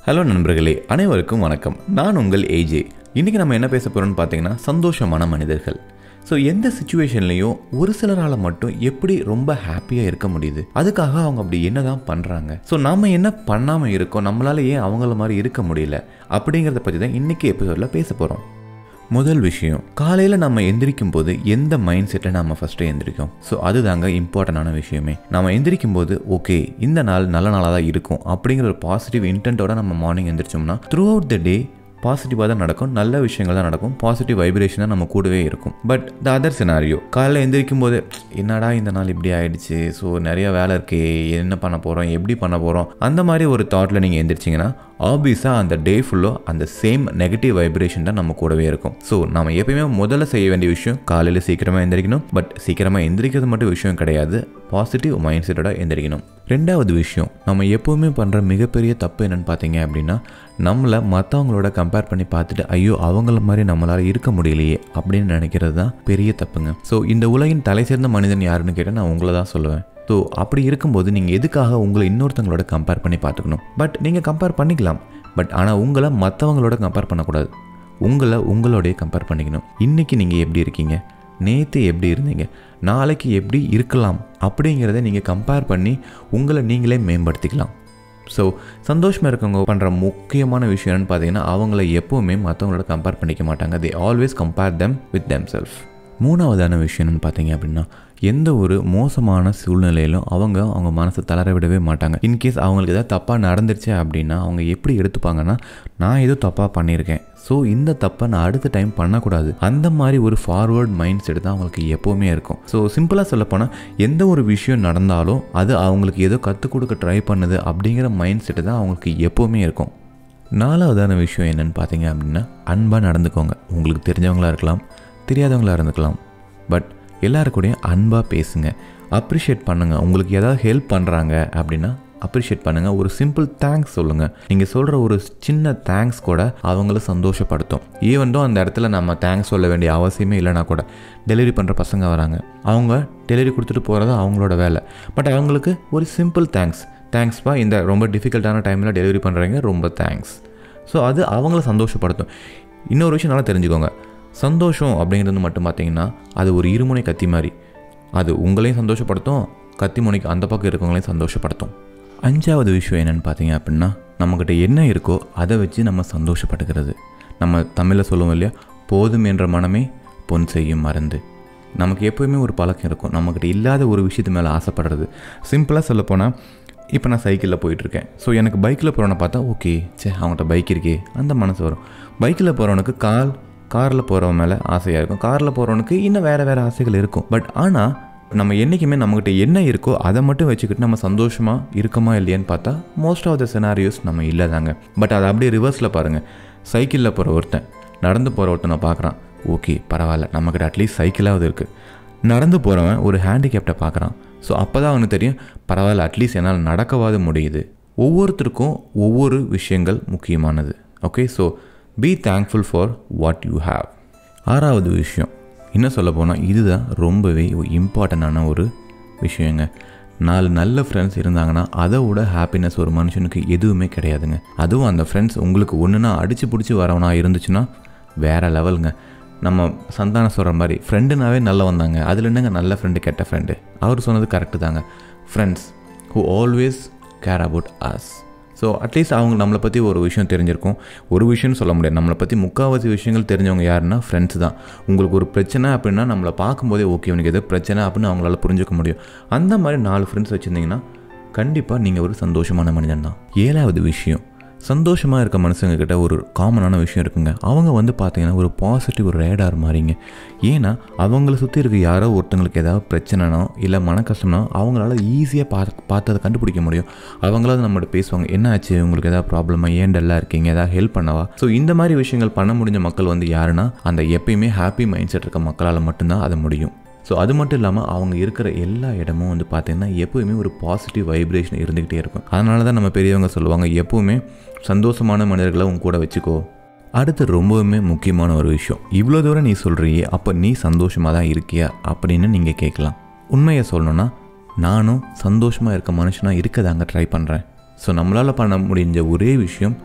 Hello நண்பர்களே அனைவருக்கும் வணக்கம் நான் உங்கள் ஏஜே இன்றைக்கி நம்ம என்ன பேச போகிறோம்னு பார்த்தீங்கன்னா சந்தோஷமான மனிதர்கள் ஸோ எந்த சுச்சுவேஷன்லையும் ஒரு சிலரால் மட்டும் எப்படி ரொம்ப ஹாப்பியாக இருக்க முடியுது அதுக்காக அவங்க அப்படி என்ன தான் பண்ணுறாங்க ஸோ நாம் என்ன பண்ணாமல் இருக்கோம் நம்மளால ஏன் அவங்கள மாதிரி இருக்க முடியல அப்படிங்கிறத பற்றி தான் இன்றைக்கி எபிசோடில் பேச போகிறோம் முதல் விஷயம் காலையில் நம்ம எந்திரிக்கும் போது எந்த மைண்ட் செட்டில் நம்ம ஃபஸ்ட்டு எந்திரிக்கும் ஸோ அதுதாங்க இம்பார்ட்டண்டான விஷயமே நம்ம எந்திரிக்கும் போது ஓகே இந்த நாள் நல்ல நாளாக தான் இருக்கும் அப்படிங்கிற ஒரு பாசிட்டிவ் இன்டென்ட்டோட நம்ம மார்னிங் எந்திரிச்சோம்னா த்ரூ அவுட் த டே பாசிட்டிவாக தான் நடக்கும் நல்ல விஷயங்கள் தான் நடக்கும் பாசிட்டிவ் வைப்ரேஷன் தான் நம்ம கூடவே இருக்கும் பட் த அதர் சினாரியோ காலையில் எந்திரிக்கும் போது என்னடா இந்த நாள் இப்படி ஆயிடுச்சு ஸோ நிறைய வேலை இருக்கே என்ன பண்ண போகிறோம் எப்படி பண்ண போகிறோம் அந்த மாதிரி ஒரு தாட்டில் நீங்கள் எந்திரிச்சிங்கன்னா ஆப்வியஸாக அந்த டே ஃபுல்லாக அந்த சேம் நெகட்டிவ் வைப்ரேஷன் தான் நம்ம கூடவே இருக்கும் ஸோ நம்ம எப்பயுமே முதல்ல செய்ய வேண்டிய விஷயம் காலையில் சீக்கிரமாக எந்திரிக்கணும் பட் சீக்கிரமாக எந்திரிக்கிறது மட்டும் விஷயம் கிடையாது பாசிட்டிவ் மைண்ட் செட்டோட எந்திரிக்கணும் ரெண்டாவது விஷயம் நம்ம எப்போவுமே பண்ணுற மிகப்பெரிய தப்பு என்னன்னு பார்த்தீங்க அப்படின்னா நம்மளை மற்றவங்களோட கம்பேர் பண்ணி பார்த்துட்டு ஐயோ அவங்கள மாதிரி நம்மளால் இருக்க முடியலையே அப்படின்னு நினைக்கிறது தான் பெரிய தப்புங்க ஸோ இந்த உலகின் தலை சேர்ந்த மனிதன் யாருன்னு கேட்டால் நான் உங்களை தான் சொல்லுவேன் ஸோ அப்படி இருக்கும்போது நீங்கள் எதுக்காக உங்களை இன்னொருத்தங்களோட கம்பேர் பண்ணி பார்த்துக்கணும் பட் நீங்கள் கம்பேர் பண்ணிக்கலாம் பட் ஆனால் உங்களை மற்றவங்களோட கம்பேர் பண்ணக்கூடாது உங்களை உங்களோடைய கம்பேர் பண்ணிக்கணும் இன்றைக்கி நீங்கள் எப்படி இருக்கீங்க நேற்று எப்படி இருந்தீங்க நாளைக்கு எப்படி இருக்கலாம் அப்படிங்கிறத நீங்கள் கம்பேர் பண்ணி உங்களை நீங்களே மேம்படுத்திக்கலாம் ஸோ சந்தோஷமாக இருக்கவங்க பண்ணுற முக்கியமான விஷயம் என்னன்னு பார்த்தீங்கன்னா அவங்கள எப்போவுமே மற்றவங்களோட கம்பேர் பண்ணிக்க மாட்டாங்க they always compare them with themself மூணாவதான விஷயம் என்னன்னு பார்த்தீங்க அப்படின்னா எந்த ஒரு மோசமான சூழ்நிலையிலும் அவங்க அவங்க மனசை தளர விடவே மாட்டாங்க இன்கேஸ் அவங்களுக்கு ஏதாவது தப்பாக நடந்துருச்சு அப்படின்னா அவங்க எப்படி எடுத்துப்பாங்கன்னா நான் ஏதோ தப்பாக பண்ணியிருக்கேன் ஸோ இந்த தப்பை நான் அடுத்த டைம் பண்ணக்கூடாது அந்த மாதிரி ஒரு ஃபார்வர்ட் மைண்ட் செட் தான் அவங்களுக்கு எப்போவுமே இருக்கும் ஸோ சிம்பிளாக சொல்லப்போனால் எந்த ஒரு விஷயம் நடந்தாலும் அது அவங்களுக்கு ஏதோ கற்றுக் கொடுக்க ட்ரை பண்ணுது அப்படிங்கிற மைண்ட் செட்டு தான் அவங்களுக்கு எப்போவுமே இருக்கும் நாலாவதான விஷயம் என்னன்னு பார்த்தீங்க அப்படின்னா அன்பாக நடந்துக்கோங்க உங்களுக்கு தெரிஞ்சவங்களா இருக்கலாம் தெரியாதவங்களா இருந்துக்கலாம் பட் எல்லாருக்கூடையும் அன்பாக பேசுங்க அப்ரிஷியேட் பண்ணுங்கள் உங்களுக்கு ஏதாவது ஹெல்ப் பண்ணுறாங்க அப்படின்னா அப்ரிஷியேட் பண்ணுங்கள் ஒரு சிம்பிள் தேங்க்ஸ் சொல்லுங்கள் நீங்கள் சொல்கிற ஒரு சின்ன தேங்க்ஸ் கூட அவங்கள சந்தோஷப்படுத்தும் ஈவன்டோ அந்த இடத்துல நம்ம தேங்க்ஸ் சொல்ல வேண்டிய அவசியமே இல்லைனா கூட டெலிவரி பண்ணுற பசங்க வராங்க அவங்க டெலிவரி கொடுத்துட்டு போகிறது அவங்களோட வேலை பட் அவங்களுக்கு ஒரு சிம்பிள் தேங்க்ஸ் தேங்க்ஸ்ப்பா இந்த ரொம்ப டிஃபிகல்ட்டான டைமில் டெலிவரி பண்ணுறீங்க ரொம்ப தேங்க்ஸ் ஸோ அது அவங்கள சந்தோஷப்படுத்தும் இன்னொரு விஷயம் நல்லா தெரிஞ்சுக்கோங்க சந்தோஷம் அப்படிங்கிறது மட்டும் பார்த்தீங்கன்னா அது ஒரு இருமுனை கத்தி மாதிரி அது உங்களையும் சந்தோஷப்படுத்தும் கத்தி முனைக்கு அந்த பக்கம் இருக்கவங்களையும் சந்தோஷப்படுத்தும் அஞ்சாவது விஷயம் என்னென்னு பார்த்தீங்க அப்படின்னா நம்மக்கிட்ட என்ன இருக்கோ அதை வச்சு நம்ம சந்தோஷப்பட்டுக்கிறது நம்ம தமிழில் சொல்லுவோம் இல்லையா போதும் என்ற மனமே பொன் செய்யும் மருந்து நமக்கு எப்போயுமே ஒரு பழக்கம் இருக்கும் நம்மக்கிட்ட இல்லாத ஒரு விஷயத்து மேலே ஆசைப்படுறது சிம்பிளாக சொல்லப்போனால் இப்போ நான் சைக்கிளில் போயிட்டுருக்கேன் ஸோ எனக்கு பைக்கில் போகிறவனை பார்த்தா ஓகே சே அவங்ககிட்ட பைக் இருக்கே அந்த மனசு வரும் பைக்கில் போகிறவனுக்கு கால் காரில் போகிறவன் மேலே ஆசையாக இருக்கும் காரில் போகிறவனுக்கு இன்னும் வேறு வேறு ஆசைகள் இருக்கும் பட் ஆனால் நம்ம என்றைக்குமே நம்மக்கிட்ட என்ன இருக்கோ அதை மட்டும் வச்சுக்கிட்டு நம்ம சந்தோஷமாக இருக்கமா இல்லையான்னு பார்த்தா மோஸ்ட் ஆஃப் த சினாரியோஸ் நம்ம இல்லை தாங்க பட் அதை அப்படியே ரிவர்ஸில் பாருங்கள் சைக்கிளில் போகிற ஒருத்தன் நடந்து போகிற ஒருத்தனை பார்க்குறான் ஓகே பரவாயில்ல நம்மக்கிட்ட அட்லீஸ்ட் சைக்கிளாவது இருக்குது நடந்து போகிறவன் ஒரு ஹேண்டிகேப்டை பார்க்குறான் ஸோ அப்போ தான் அவனுக்கு தெரியும் பரவாயில்ல அட்லீஸ்ட் என்னால் நடக்கவாது முடியுது ஒவ்வொருத்தருக்கும் ஒவ்வொரு விஷயங்கள் முக்கியமானது okay so be thankful for what you have ஆறாவது விஷயம் இன்னும் சொல்ல போனால் இதுதான் ரொம்பவே இம்பார்ட்டண்டான ஒரு விஷயங்க நாலு நல்ல ஃப்ரெண்ட்ஸ் இருந்தாங்கன்னா அதை விட ஹாப்பினஸ் ஒரு மனுஷனுக்கு எதுவுமே கிடையாதுங்க அதுவும் அந்த ஃப்ரெண்ட்ஸ் உங்களுக்கு ஒன்றுனா அடித்து பிடிச்சி வரவனா இருந்துச்சுன்னா வேறு லெவலுங்க நம்ம சந்தானம் சொல்கிற மாதிரி ஃப்ரெண்டுனாவே நல்ல வந்தாங்க அதில் என்னங்க நல்ல ஃப்ரெண்டு கெட்ட ஃப்ரெண்டு அவர் சொன்னது கரெக்டு தாங்க friends who always care about us so at least அவங்க நம்மளை பற்றி ஒரு விஷயம் தெரிஞ்சிருக்கும் ஒரு விஷயம்னு சொல்ல முடியாது நம்மளை பற்றி முக்கால்வாசி விஷயங்கள் தெரிஞ்சவங்க யாருன்னா ஃப்ரெண்ட்ஸ் தான் உங்களுக்கு ஒரு பிரச்சனை அப்படின்னா நம்மளை பார்க்கும்போதே ஓகே உனக்கு எதோ பிரச்சனை அப்படின்னு அவங்களால புரிஞ்சுக்க முடியும் அந்த மாதிரி நாலு ஃப்ரெண்ட்ஸ் வச்சுருந்தீங்கன்னா கண்டிப்பாக நீங்கள் ஒரு சந்தோஷமான மனிதன் தான் ஏழாவது விஷயம் சந்தோஷமாக இருக்க மனுஷங்க கிட்ட ஒரு காமனான விஷயம் இருக்குங்க அவங்க வந்து பார்த்தீங்கன்னா ஒரு பாசிட்டிவ் ஒரு ரேடார் மாதிரிங்க ஏன்னா அவங்கள சுற்றி இருக்க யாரோ ஒருத்தங்களுக்கு ஏதாவது பிரச்சனைனோ இல்லை மன கஷ்டம்னா அவங்களால ஈஸியாக பா பார்த்து அதை கண்டுபிடிக்க முடியும் அவங்களாவது நம்மகிட்ட பேசுவாங்க என்ன ஆச்சு உங்களுக்கு ஏதாவது ப்ராப்ளமா ஏன் டல்லாக இருக்கீங்க ஏதாவது ஹெல்ப் பண்ணவா ஸோ இந்த மாதிரி விஷயங்கள் பண்ண முடிஞ்ச மக்கள் வந்து யாருன்னா அந்த எப்பயுமே ஹாப்பி மைண்ட் செட் இருக்க மக்களால் மட்டும்தான் அது முடியும் ஸோ அது மட்டும் இல்லாமல் அவங்க இருக்கிற எல்லா இடமும் வந்து பார்த்திங்கன்னா எப்போவுமே ஒரு பாசிட்டிவ் வைப்ரேஷன் இருந்துக்கிட்டே இருக்கும் அதனால தான் நம்ம பெரியவங்க சொல்லுவாங்க எப்போவுமே சந்தோஷமான மனிதர்களை உங்க கூட வச்சுக்கோ அடுத்து ரொம்பவுமே முக்கியமான ஒரு விஷயம் இவ்வளோ தூரம் நீ சொல்கிறியே அப்போ நீ சந்தோஷமாக தான் இருக்கியா அப்படின்னு நீங்கள் கேட்கலாம் உண்மையை சொல்லணும்னா நானும் சந்தோஷமாக இருக்க மனுஷனாக இருக்க தாங்க ட்ரை பண்ணுறேன் ஸோ நம்மளால் பண்ண முடிஞ்ச ஒரே விஷயம்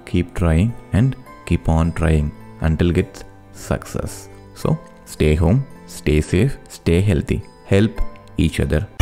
keep trying and keep on trying until gets success. So stay home, stay safe, stay healthy, help each other